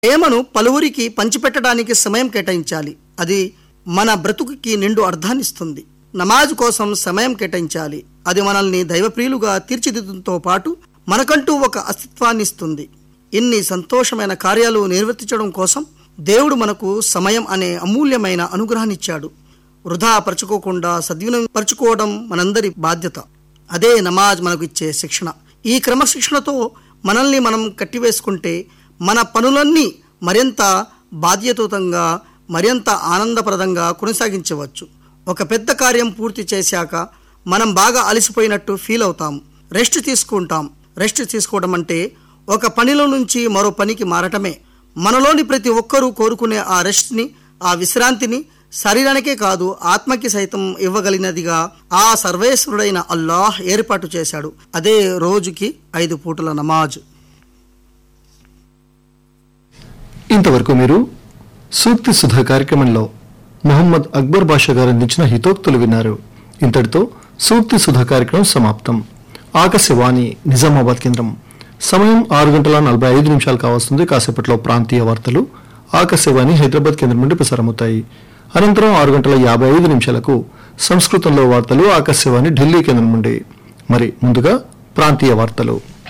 ప్రేమను పలువురికి పంచిపెట్టడానికి సమయం కేటాయించాలి అది మన బ్రతుకుకి నిండు అర్థాన్నిస్తుంది నమాజ్ కోసం సమయం కేటాయించాలి అది మనల్ని దైవప్రియులుగా తీర్చిదిద్దడంతో పాటు మనకంటూ ఒక అస్తిత్వాన్ని ఇస్తుంది ఇన్ని సంతోషమైన కార్యాలు నిర్వర్తించడం కోసం దేవుడు మనకు సమయం అనే అమూల్యమైన అనుగ్రహాన్ని ఇచ్చాడు వృధా పరచుకోకుండా సద్వినియోగపరచుకోవడం మనందరి బాధ్యత అదే నమాజ్ మనకు ఇచ్చే శిక్షణ ఈ క్రమశిక్షణతో మనల్ని మనం కట్టివేసుకుంటే మన పనులన్నీ మరింత బాధ్యతాయుతంగా మరింత ఆనందప్రదంగా కొనసాగించవచ్చు ఒక పెద్ద కార్యం పూర్తి చేశాక మనం బాగా అలసిపోయినట్టు ఫీల్ అవుతాం రెస్ట్ తీసుకుంటాం రెస్ట్ తీసుకోవడం అంటే ఒక పనిలో నుంచి మరో పనికి మారటమే మనలోని ప్రతి ఒక్కరూ కోరుకునే ఆ రెస్ట్ని ఆ విశ్రాంతిని శరీరానికే కాదు ఆత్మకి సైతం ఇవ్వగలిగినదిగా ఆ సర్వేశ్వరుడైన అల్లాహ్ ఏర్పాటు చేశాడు అదే రోజుకి ఐదు పూటల నమాజ్ ఇంతవరకు మీరు సూక్తి సుధా కార్యక్రమంలో మొహమ్మద్ అక్బర్ బాషా గారు అందించిన హితోక్తులు విన్నారు ఇంతటితో సూక్తి సుధా కార్యక్రమం సమాప్తం ఆకాశవాణి నిజామాబాద్ కేంద్రం సమయం ఆరు గంటల నలభై ఐదు నిమిషాలు కావస్తుంది కాసేపట్లో ప్రాంతీయ వార్తలు ఆకాశవాణి హైదరాబాద్ కేంద్రం నుండి ప్రసారమవుతాయి అనంతరం ఆరు గంటల యాభై ఐదు నిమిషాలకు సంస్కృతంలో వార్తలు ఆకాశవాణి ఢిల్లీ కేంద్రం నుండి మరి ముందుగా ప్రాంతీయ వార్తలు